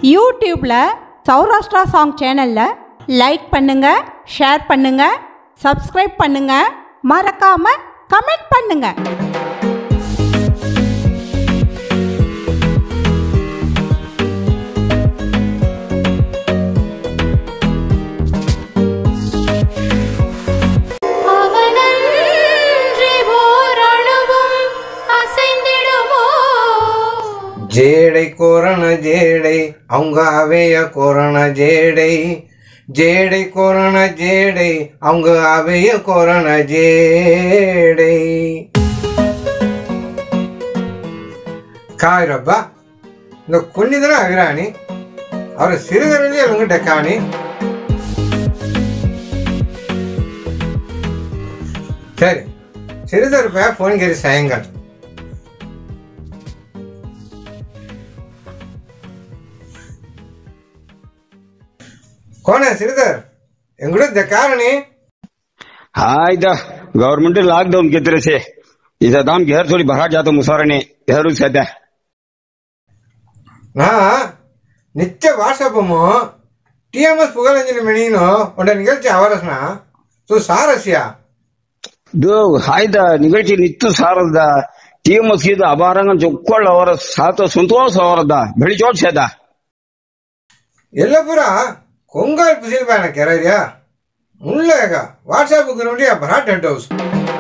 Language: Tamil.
யூடியூப்பில் சௌராஷ்டிரா சாங் சேனலில் லைக் பண்ணுங்கள் ஷேர் பண்ணுங்கள் சப்ஸ்கிரைப் பண்ணுங்கள் மறக்காமல் கமெண்ட் பண்ணுங்கள் அவனன்றி ஓரணுவும் அசைந்திடுமோ ஜேடை கோரண ஜேடை அவங்க அவைய கோரண ஜேடை ஜேடை கோரண ஜேடை அவங்க அவைய கோரண ஜேடை ಕಾಯ್ರಬ್ಬ ಇಂಗ ಕುಣ್ಣಿದನ ಅಗ್ರಾಣಿ ಅವರ ಸಿರಿದರಲ್ಲಿ ಅವಂಗ ಡೆಕ್ಕಾಣಿ ಸರಿ ಸಿರಿದ ರೂಪಾಯಿ ಫೋನ್ ಗೆರಿ ಸಾಯಂಕಾಲ कौन है श्रीधर एंगुड़े दकारणि हाँ इधर गवर्नमेंट लॉकडाउन की तरह से इधर दाम घर थोड़ी भरा जाता मुसारने इधर उस है ನಾ ನಿತ್ಯ ವಾಟ್ಸಪ್ಪಮು ಟಿ ಎಮ್ ಎಸ್ ಪುಗಲಂಜಲಿ ಮೆಣೀನು ಒಂದ ನಿಗಲ್ಚಿ ಅವರಸ್ನ ಸೊ ಸಾರಸ್ಯ ಇದು ಆಯ್ದ ನಿಗழ்ச்சி ನಿತ್ತು ಸಾರದ ಟಿಎಂಎಸ್ ಇದು ಅಪಾರಂಗ ಜೊಕ್ಕೊಳ್ಳ ಅವರ ಸಾತ ಸಂತೋಷ ಅವರದ ಬೆಳಿ ಜೋಡ್ ಸೇದ ಎಲ್ಲ ಪುರ ಕೊಂಗಾಲ್ ಪುಸಿಲ್ ಬಾನ ಕೆರಯ್ಯ ಮುಳ್ಳಗ ವಾಟ್ಸಪ್ ಗುರುಂಡಿ ಬರಾ ಟೆಂಟ್ ಹೌಸ್